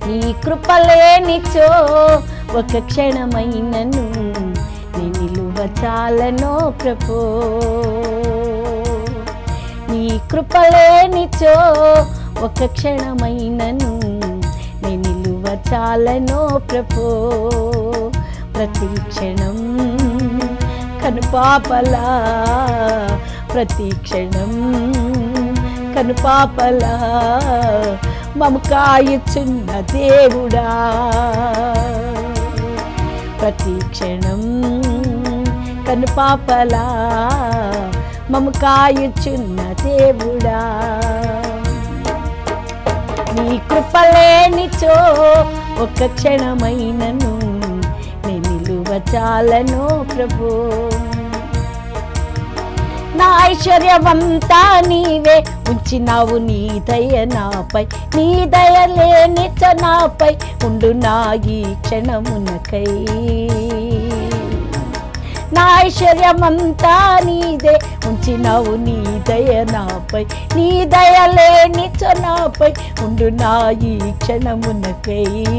నీ కృపలేనిచో ఒక క్షణమైనను నీ నిలువ చాలనో ప్రభో నీ కృపలేనిచో ఒక క్షణమైనను నీ నిలువ చాలనో ప్రభో ప్రతి క్షణం కనుపాపలా ప్రతి క్షణం కనుపాపలా మము కాయుచున్న దేవుడా ప్రతి క్షణం కనుపాపలా మము కాయుచున్న దేవుడా నీ కృపలేనిచో ఒక క్షణమైనను నే నిలువ చాలను ప్రభు నా ఐశ్వర్యమంతా నీవే ఉంచినావు నీ దయ నాపై నీ దయ లేనిచ నాపై ఉండు నా ఈ క్షణమునకై నా ఐశ్వర్యమంతా నీదే ఉంచినావు నీ దయ నాపై నీ దయ లేనిచ నాపై ఉండు నా ఈ క్షణమునకై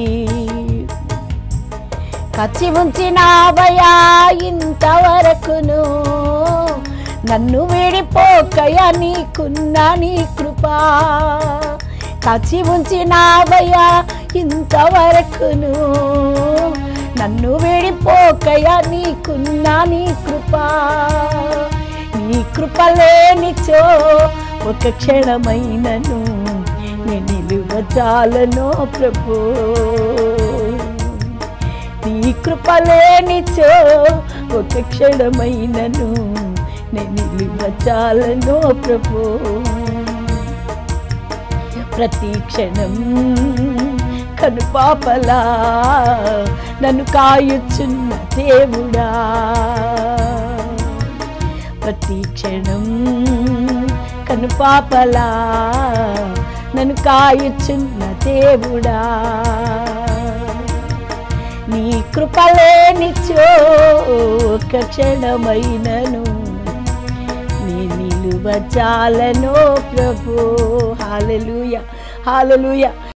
కచ్చి ఉంచినావయా ఇంతవరకును నన్ను విడిపోకయా నీకున్న నీ కృపా కచి ఉంచినావయ్యా ఇంతవరకును నన్ను విడిపోకయా నీకున్న నీ కృపా నీ కృప లేనిచో ఒక క్షణమైనను నే నిలువ చాలనో ప్రభు నీ కృప లేనిచో ఒక క్షణమైనను నేను నిలువ చాలనో ప్రభు ప్రతి క్షణం కనుపాపలా నన్ను కాయుచున్న దేవుడా ప్రతి క్షణం కనుపాపలా నన్ను కాయుచున్న దేవుడా నీ కృపలేనిచో ఒక క్షణమైనను నీ నిలువ చాలనో ప్రభు హాలలుయ హాలలుయ